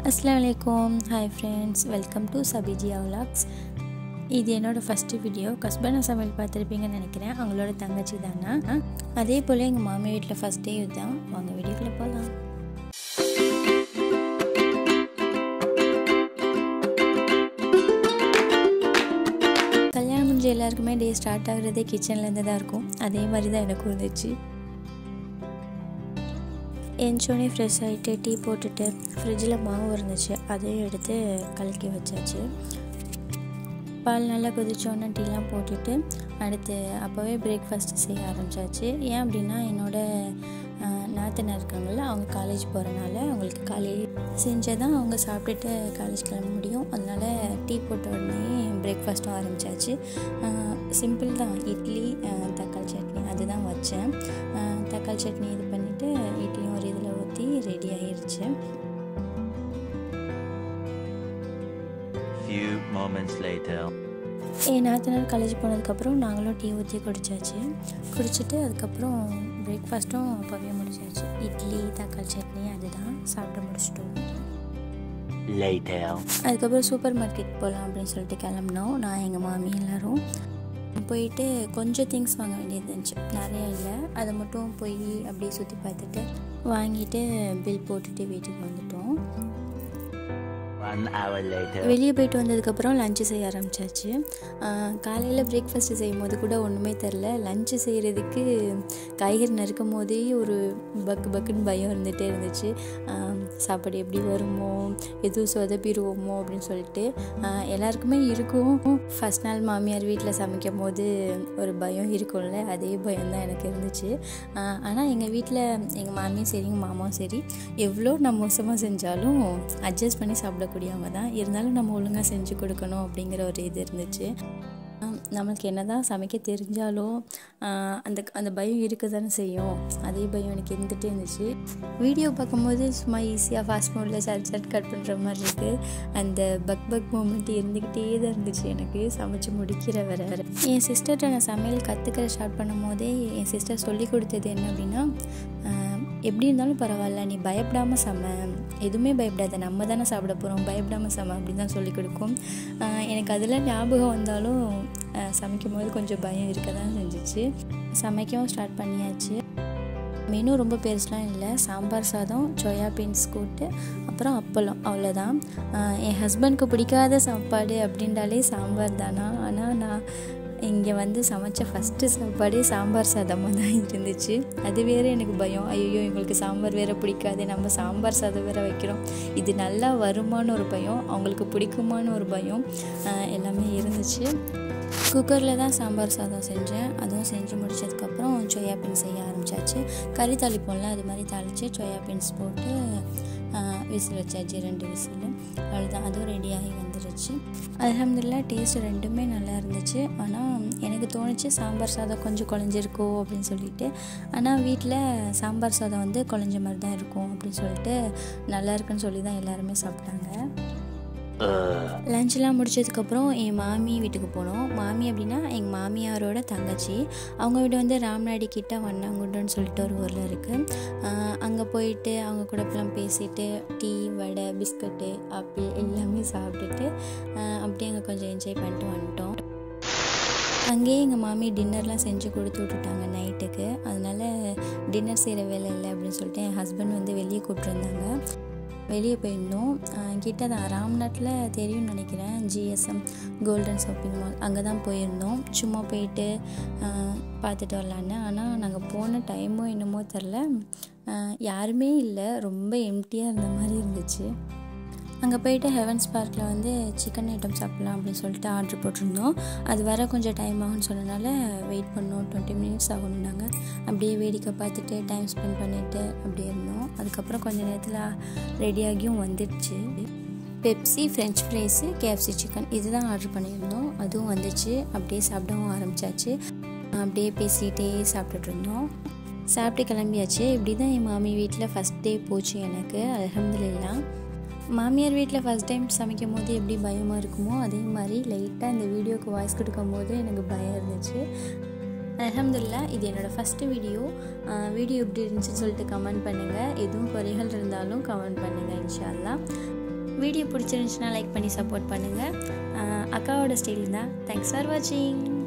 அஸ்லாம் வலைக்கம் hi friends welcome to சபிஜியா விலாக்ஸ் இது என்னோடய ஃபஸ்ட்டு வீடியோ கஸ்பனா சமையல் பார்த்துருப்பீங்கன்னு நினைக்கிறேன் அவங்களோட தங்கச்சி தானா அதே போல் எங்கள் மாமி வீட்டில் ஃபஸ்ட் டே இதுதான் வாங்க வீடியோக்குள்ளே போகலாம் கல்யாணம் முடிஞ்ச எல்லாருக்குமே டே ஸ்டார்ட் ஆகுறதே கிச்சன்லேருந்து தான் இருக்கும் அதே மாதிரி தான் எனக்கும் இருந்துச்சு எஞ்சோடனே ஃப்ரெஷ் ஆகிட்டு டீ போட்டுட்டு ஃப்ரிட்ஜில் மாவு இருந்துச்சு அதையும் எடுத்து கலக்கி வச்சாச்சு பால் நல்லா கொதிச்சோன்னே டீலாம் போட்டுட்டு அடுத்து அப்போவே பிரேக்ஃபாஸ்ட் செய்ய ஆரம்பிச்சாச்சு ஏன் அப்படின்னா என்னோடய நாத்தனார் இருக்காங்கள்ல அவங்க காலேஜ் போகிறனால அவங்களுக்கு காலையில் செஞ்சால் தான் அவங்க சாப்பிட்டுட்டு காலேஜ் கிளம்ப முடியும் அதனால் டீ போட்ட உடனே பிரேக்ஃபாஸ்ட்டும் ஆரம்பித்தாச்சு சிம்பிள் தான் இட்லி தக்காளி சட்னி அதுதான் வச்சேன் தக்காளி சட்னி இது பண்ணிவிட்டு இட்லியும் ஒரு இதில் ஊற்றி ரெடி ஆகிருச்சு Few moments later. என் நாத்தனார் காலேஜ் போனதுக்கப்புறம் நாங்களும் டீ ஊற்றி குடித்தாச்சு குடிச்சிட்டு அதுக்கப்புறம் பிரேக்ஃபாஸ்ட்டும் அப்போவே முடிச்சாச்சு இட்லி தக்காளி சட்னி அதுதான் சாப்பிட்டு முடிச்சிட்டோம் Later. அதுக்கப்புறம் சூப்பர் மார்க்கெட் போகலாம் அப்படின்னு சொல்லிட்டு கிளம்புனோம் நான் எங்கள் மாமி எல்லோரும் போயிட்டு கொஞ்சம் திங்ஸ் வாங்க வேண்டியது இருந்துச்சு நிறைய இல்லை அதை மட்டும் போய் அப்படியே சுற்றி பார்த்துட்டு வாங்கிட்டு பில் போட்டுட்டு வீட்டுக்கு வந்துட்டோம் One hour later. வெளியே போயிட்டு வந்ததுக்கப்புறம் லஞ்சு செய்ய ஆரம்பிச்சாச்சு காலையில் பிரேக்ஃபாஸ்ட்டு செய்யும் போது கூட ஒன்றுமே தெரில லஞ்சு செய்கிறதுக்கு காய்கறி நறுக்கும் போதே ஒரு பக்கு பக்குன்னு பயம் இருந்துகிட்டே இருந்துச்சு சாப்பாடு எப்படி வருமோ எதுவும் சொதப்பிடுவோமோ அப்படின்னு சொல்லிட்டு எல்லாருக்குமே இருக்கும் ஃபஸ்ட் நாள் மாமியார் வீட்டில் சமைக்கும் போது ஒரு பயம் இருக்கும்ல அதே பயம் தான் எனக்கு இருந்துச்சு ஆனால் எங்கள் வீட்டில் எங்கள் மாமியும் சரி எங்கள் மாமாவும் சரி எவ்வளோ நான் மோசமாக செஞ்சாலும் அட்ஜஸ்ட் பண்ணி சாப்பிடக்கூடியவங்க தான் இருந்தாலும் நம்ம ஒழுங்காக செஞ்சு கொடுக்கணும் அப்படிங்கிற ஒரு இது இருந்துச்சு நம்மளுக்கு என்ன தான் சமைக்க தெரிஞ்சாலும் அந்த அந்த பயம் இருக்க தானே செய்யும் அதே பயம் எனக்கு இருந்துகிட்டே இருந்துச்சு வீடியோ பார்க்கும்போது சும்மா ஈஸியாக ஃபாஸ்ட் மோடில் சட் சட் கட் பண்ணுற மாதிரி இருக்குது அந்த பக் பக் மூமெண்ட் இருந்துக்கிட்டே தான் இருந்துச்சு எனக்கு சமைச்சு முடிக்கிற வர வர என் சிஸ்டர்கிட்ட நான் சமையல் கற்றுக்கிற ஸ்டார்ட் பண்ணும் போதே என் சிஸ்டர் சொல்லி கொடுத்தது என்ன அப்படின்னா எப்படி இருந்தாலும் பரவாயில்ல நீ பயப்படாமல் சம எதுவுமே பயப்படாத நம்ம தானே சாப்பிட போகிறோம் பயப்படாமல் சம அப்படின்னு தான் சொல்லிக் கொடுக்கும் எனக்கு அதில் ஞாபகம் வந்தாலும் சமைக்கும் போது கொஞ்சம் பயம் இருக்க தான் செஞ்சிச்சு சமைக்கவும் ஸ்டார்ட் பண்ணியாச்சு மெனு ரொம்ப பெருசுலாம் இல்லை சாம்பார் சாதம் சோயா பீன்ஸ் கூட்டு அப்புறம் அப்பளம் அவ்வளோதான் என் ஹஸ்பண்ட்க்கு பிடிக்காத சாப்பாடு அப்படின்றாலே சாம்பார் தானா ஆனால் நான் இங்கே வந்து சமைச்ச ஃபஸ்ட்டு சாப்பாடே சாம்பார் சாதமாக தான் இருந்துச்சு அது வேறு எனக்கு பயம் ஐயோ எங்களுக்கு சாம்பார் வேறு பிடிக்காது நம்ம சாம்பார் சாதம் வேறு வைக்கிறோம் இது நல்லா வருமானு ஒரு பயம் அவங்களுக்கு பிடிக்குமான்னு ஒரு பயம் எல்லாமே இருந்துச்சு குக்கரில் தான் சாம்பார் சாதம் செஞ்சேன் அதுவும் செஞ்சு முடிச்சதுக்கப்புறம் சோயா பீன்ஸ் செய்ய ஆரம்பித்தாச்சு கறி தாளிப்போம்ல அது மாதிரி தாளித்து சோயா பீன்ஸ் போட்டு விசில் வச்சாச்சு ரெண்டு விசில் அவ்வளோதான் அதுவும் ரெடியாகி வந்துருச்சு அலமதுல்லா டேஸ்ட் ரெண்டுமே நல்லா இருந்துச்சு ஆனால் எனக்கு தோணுச்சு சாம்பார் சாதம் கொஞ்சம் குழஞ்சிருக்கோ அப்படின்னு சொல்லிட்டு ஆனால் வீட்டில் சாம்பார் சாதம் வந்து குழஞ்ச மாதிரி தான் இருக்கும் அப்படின்னு சொல்லிட்டு நல்லா இருக்குன்னு சொல்லி தான் எல்லாருமே சாப்பிட்டாங்க லஞ்செலாம் முடிச்சதுக்கப்புறம் என் மாமி வீட்டுக்கு போனோம் மாமி அப்படின்னா எங்கள் மாமியாரோட தங்கச்சி அவங்க வீடு வந்து ராம்நாடி கிட்ட வண்ணாங்குண்டன்னு சொல்லிட்டு ஒரு ஊரில் இருக்குது அங்கே போயிட்டு அவங்க கூட இப்பெல்லாம் பேசிட்டு டீ வடை பிஸ்கட்டு ஆப்பிள் எல்லாமே சாப்பிட்டுட்டு அப்படியே அங்கே கொஞ்சம் என்ஜாய் பண்ணிட்டு வந்துட்டோம் அங்கேயே எங்கள் மாமி டின்னர்லாம் செஞ்சு கொடுத்து விட்டுட்டாங்க நைட்டுக்கு அதனால் டின்னர் செய்கிற வேலை இல்லை அப்படின்னு சொல்லிட்டு என் ஹஸ்பண்ட் வந்து வெளியே கூப்பிட்ருந்தாங்க வெளியே போயிருந்தோம் கிட்ட தான் ராம்நாட்டில் தெரியும்னு நினைக்கிறேன் ஜிஎஸ்எம் கோல்டன் ஷாப்பிங் மால் அங்கே தான் போயிருந்தோம் சும்மா போயிட்டு பார்த்துட்டு வரலான்னு ஆனால் நாங்கள் போன டைமோ என்னமோ தெரில யாருமே இல்லை ரொம்ப எம்டியாக இருந்த மாதிரி இருந்துச்சு அங்கே போயிட்டு ஹெவன்ஸ் பார்க்கில் வந்து சிக்கன் ஐட்டம் சாப்பிட்லாம் அப்படின்னு சொல்லிட்டு ஆர்டர் போட்டிருந்தோம் அது வர கொஞ்சம் டைம் ஆகும்னு சொன்னனால வெயிட் பண்ணோம் டுவெண்ட்டி மினிட்ஸ் ஆகும்னாங்க அப்படியே வேடிக்கை பார்த்துட்டு டைம் ஸ்பெண்ட் பண்ணிவிட்டு அப்படியே இருந்தோம் அதுக்கப்புறம் கொஞ்சம் நேரத்தில் ரெடியாகியும் வந்துடுச்சு Pepsi French fries KFC chicken இதுதான் ஆர்டர் பண்ணியிருந்தோம் அதுவும் வந்துச்சு அப்படியே சாப்பிடவும் ஆரம்பித்தாச்சு அப்படியே பேசிகிட்டே சாப்பிட்டுட்டு இருந்தோம் சாப்பிட்டு கிளம்பியாச்சு இப்படி தான் என் மாமி வீட்டில் ஃபஸ்ட் டே போச்சு எனக்கு அலமதுல்லா மாமியார் வீட்டில் ஃபஸ்ட் டைம் சமைக்கும் போது எப்படி பயமாக இருக்குமோ அதே மாதிரி லைட்டாக இந்த வீடியோக்கு வாய்ஸ் கொடுக்கும் போது எனக்கு பயம் இருந்துச்சு அலமதுல்லா இது என்னோடய ஃபஸ்ட்டு வீடியோ வீடியோ எப்படி இருந்துச்சுன்னு சொல்லிட்டு கமெண்ட் பண்ணுங்கள் எதுவும் குறைகள் இருந்தாலும் கமெண்ட் பண்ணுங்கள் இன்ஷால்லா வீடியோ பிடிச்சிருந்துச்சுன்னா லைக் பண்ணி சப்போர்ட் பண்ணுங்கள் அக்காவோட ஸ்டைல் தான் தேங்க்ஸ் ஃபார் வாட்சிங்